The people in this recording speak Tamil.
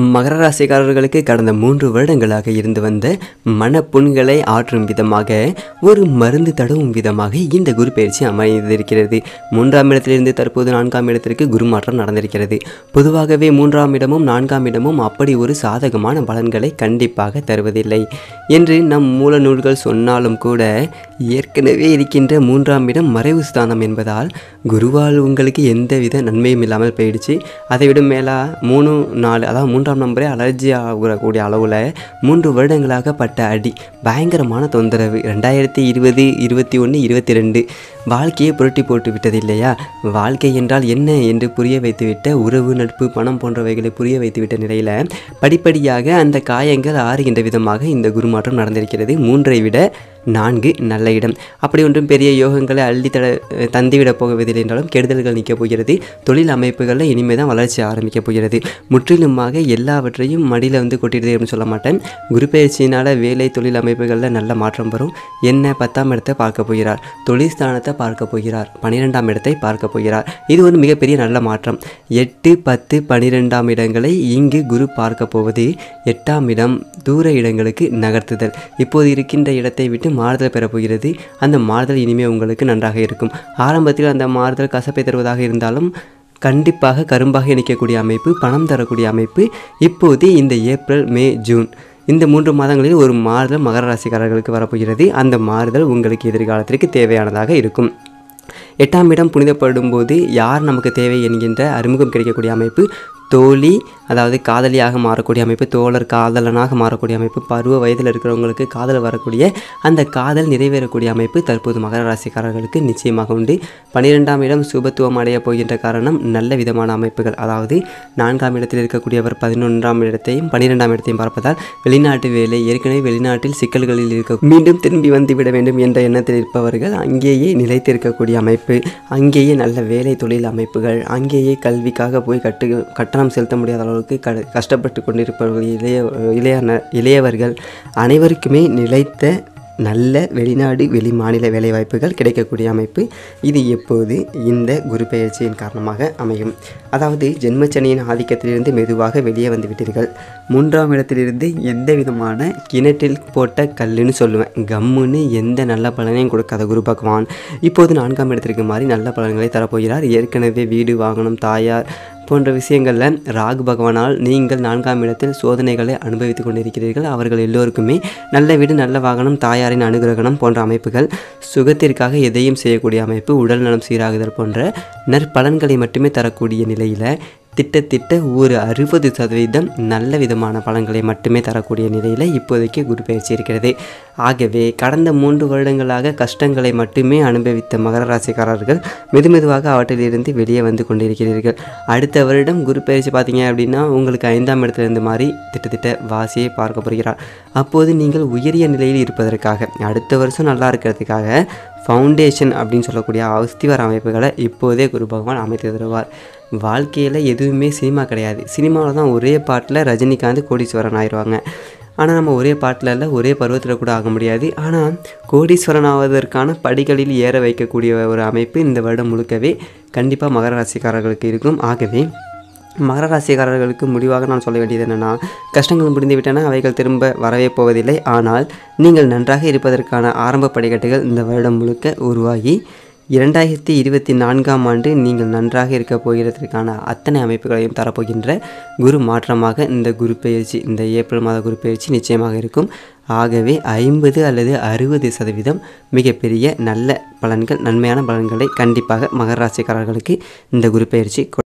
மகர ராசிக்காரர்களுக்கு கடந்த மூன்று வருடங்களாக இருந்து வந்த மனப்புண்களை ஆற்றும் விதமாக ஒரு மருந்து தடவும் விதமாக இந்த குரு பயிற்சி அமைந்திருக்கிறது மூன்றாம் இடத்திலிருந்து தற்போது நான்காம் இடத்திற்கு குரு மாற்றம் நடந்திருக்கிறது பொதுவாகவே மூன்றாம் இடமும் நான்காம் இடமும் அப்படி ஒரு சாதகமான பலன்களை கண்டிப்பாக தருவதில்லை என்று நம் மூல நூல்கள் சொன்னாலும் கூட ஏற்கனவே இருக்கின்ற மூன்றாம் இடம் மறைவு ஸ்தானம் என்பதால் குருவால் உங்களுக்கு எந்தவித நன்மையும் இல்லாமல் போயிடுச்சு அதை விட மேலா மூணு நாலு அதாவது மூன்றாம் நம்பரே அலர்ஜி ஆகக்கூடிய அளவில் மூன்று வருடங்களாக பட்ட அடி பயங்கரமான தொந்தரவு ரெண்டாயிரத்தி இருபது இருபத்தி ஒன்று இருபத்தி ரெண்டு வாழ்க்கையை புரட்டி போட்டு விட்டது இல்லையா வாழ்க்கை என்றால் என்ன என்று புரிய வைத்துவிட்ட உறவு நட்பு பணம் போன்றவைகளை புரிய வைத்துவிட்ட நிலையில் படிப்படியாக அந்த காயங்கள் ஆறுகின்ற விதமாக இந்த குருமாற்றம் நடந்திருக்கிறது மூன்றை விட நான்கு நல்ல இடம் அப்படி ஒன்றும் பெரிய யோகங்களை அள்ளி தட தந்திவிடப் போவதில்லை என்றாலும் கெடுதல்கள் நிற்கப் போகிறது தொழில் அமைப்புகளில் இனிமேல் தான் வளர்ச்சி ஆரம்பிக்கப் போகிறது முற்றிலுமாக எல்லாவற்றையும் மடியில் வந்து கொட்டிடுது அப்படின்னு சொல்ல மாட்டேன் குரு பயிற்சியினால் வேலை தொழில் அமைப்புகளில் நல்ல மாற்றம் வரும் என்ன பத்தாம் இடத்தை பார்க்க போகிறார் தொழில் ஸ்தானத்தை பார்க்க போகிறார் பன்னிரெண்டாம் இடத்தை பார்க்க போகிறார் இது ஒரு மிகப்பெரிய நல்ல மாற்றம் எட்டு பத்து பன்னிரெண்டாம் இடங்களை இங்கு குரு பார்க்க போவது எட்டாம் இடம் தூர இடங்களுக்கு நகர்த்துதல் இப்போது இருக்கின்ற இடத்தை விட்டு மாறுதல் பெறப்போகிறது அந்த மாறுதல் இனிமேல் உங்களுக்கு நன்றாக இருக்கும் ஆரம்பத்தில் அந்த மாறுதல் கசப்பை தருவதாக இருந்தாலும் கண்டிப்பாக கரும்பாக இணைக்கக்கூடிய அமைப்பு பணம் தரக்கூடிய அமைப்பு இப்போது இந்த ஏப்ரல் மே ஜூன் இந்த மூன்று மாதங்களில் ஒரு மாறுதல் மகர ராசிக்காரர்களுக்கு வரப்போகிறது அந்த மாறுதல் உங்களுக்கு எதிர்காலத்திற்கு தேவையானதாக இருக்கும் எட்டாம் இடம் புனிதப்படும் போது யார் நமக்கு தேவை என்கின்ற அறிமுகம் கிடைக்கக்கூடிய அமைப்பு தோழி அதாவது காதலியாக மாறக்கூடிய அமைப்பு தோழர் காதலனாக மாறக்கூடிய அமைப்பு பருவ வயதில் இருக்கிறவங்களுக்கு காதல் வரக்கூடிய அந்த காதல் நிறைவேறக்கூடிய அமைப்பு தற்போது மகர ராசிக்காரர்களுக்கு நிச்சயமாக உண்டு பன்னிரெண்டாம் இடம் சுபத்துவம் அடைய போகின்ற காரணம் நல்ல விதமான அமைப்புகள் அதாவது நான்காம் இடத்தில் இருக்கக்கூடியவர் பதினொன்றாம் இடத்தையும் பன்னிரெண்டாம் இடத்தையும் பார்ப்பதால் வெளிநாட்டு வேலை ஏற்கனவே வெளிநாட்டில் சிக்கல்களில் இருக்க மீண்டும் திரும்பி வந்து விட வேண்டும் என்ற எண்ணத்தில் இருப்பவர்கள் அங்கேயே நிலைத்திருக்கக்கூடிய அமைப்பு அங்கேயே நல்ல வேலை தொழில் அமைப்புகள் அங்கேயே கல்விக்காக போய் கட்டு கட்டணம் செலுத்த முடியாத அளவுக்கு க கஷ்டப்பட்டு கொண்டிருப்பவர்கள் இளைய இளைய இளையவர்கள் அனைவருக்குமே நிலைத்த நல்ல வெளிநாடு வெளி மாநில வேலைவாய்ப்புகள் கிடைக்கக்கூடிய அமைப்பு இது எப்போது இந்த குரு பெயர்ச்சியின் காரணமாக அமையும் அதாவது ஜென்மச்சனியின் ஆதிக்கத்திலிருந்து மெதுவாக வெளியே வந்து விட்டீர்கள் மூன்றாம் இடத்திலிருந்து எந்த விதமான கிணற்றில் போட்ட கல்லுன்னு சொல்லுவேன் கம்முன்னு எந்த நல்ல பலனையும் கொடுக்காத குரு பகவான் இப்போது நான்காம் இடத்திற்கு மாறி நல்ல பலன்களை தரப்போகிறார் ஏற்கனவே வீடு வாகனம் தாயார் போன்ற விஷயங்களில் ராகு பகவானால் நீங்கள் நான்காம் இடத்தில் சோதனைகளை அனுபவித்துக் கொண்டிருக்கிறீர்கள் அவர்கள் எல்லோருக்குமே நல்ல வீடு நல்ல வாகனம் தாயாரின் அனுகிரகணம் போன்ற அமைப்புகள் சுகத்திற்காக எதையும் செய்யக்கூடிய அமைப்பு உடல் நலம் சீராகுதல் போன்ற நற்பலன்களை மட்டுமே தரக்கூடிய நிலையில் திட்டத்திட்ட ஒரு அறுபது சதவீதம் நல்ல விதமான பலன்களை மட்டுமே தரக்கூடிய நிலையில் இப்போதைக்கு குரு பயிற்சி இருக்கிறது ஆகவே கடந்த மூன்று வருடங்களாக கஷ்டங்களை மட்டுமே அனுபவித்த மகர ராசிக்காரர்கள் மெதுமெதுவாக அவற்றிலிருந்து வெளியே வந்து கொண்டிருக்கிறீர்கள் அடுத்த வருடம் குரு பயிற்சி பார்த்தீங்க அப்படின்னா உங்களுக்கு ஐந்தாம் இடத்திலிருந்து மாறி திட்டத்திட்ட வாசியை பார்க்க போகிறார் அப்போது நீங்கள் உயரிய நிலையில் இருப்பதற்காக அடுத்த வருஷம் நல்லா இருக்கிறதுக்காக ஃபவுண்டேஷன் அப்படின்னு சொல்லக்கூடிய அஸ்திவார அமைப்புகளை இப்போதே குரு பகவான் அமைத்து தருவார் வாழ்க்கையில் எதுவுமே சினிமா கிடையாது சினிமாவில் தான் ஒரே பாட்டில் ரஜினிகாந்த் கோடீஸ்வரன் ஆயிடுவாங்க ஆனால் நம்ம ஒரே பாட்டில் இல்லை ஒரே பருவத்தில் கூட ஆக முடியாது ஆனால் கோடீஸ்வரன் ஆவதற்கான படிகளில் ஏற வைக்கக்கூடிய ஒரு அமைப்பு இந்த வருடம் முழுக்கவே கண்டிப்பாக மகர ராசிக்காரர்களுக்கு இருக்கும் ஆகவே மகர ராசிக்காரர்களுக்கு முடிவாக நான் சொல்ல வேண்டியது என்னென்னா கஷ்டங்கள் முடிந்துவிட்டன அவைகள் திரும்ப வரவே போவதில்லை ஆனால் நீங்கள் நன்றாக இருப்பதற்கான ஆரம்ப படிக்கட்டுகள் இந்த வருடம் முழுக்க உருவாகி இரண்டாயிரத்தி இருபத்தி நான்காம் ஆண்டு நீங்கள் நன்றாக இருக்க போகிறதற்கான அத்தனை அமைப்புகளையும் தரப்போகின்ற குரு மாற்றமாக இந்த குரு பயிற்சி இந்த ஏப்ரல் மாத குரு பயிற்சி நிச்சயமாக இருக்கும் ஆகவே ஐம்பது அல்லது அறுபது சதவீதம் மிகப்பெரிய நல்ல பலன்கள் நன்மையான பலன்களை கண்டிப்பாக மகர ராசிக்காரர்களுக்கு இந்த குரு பயிற்சி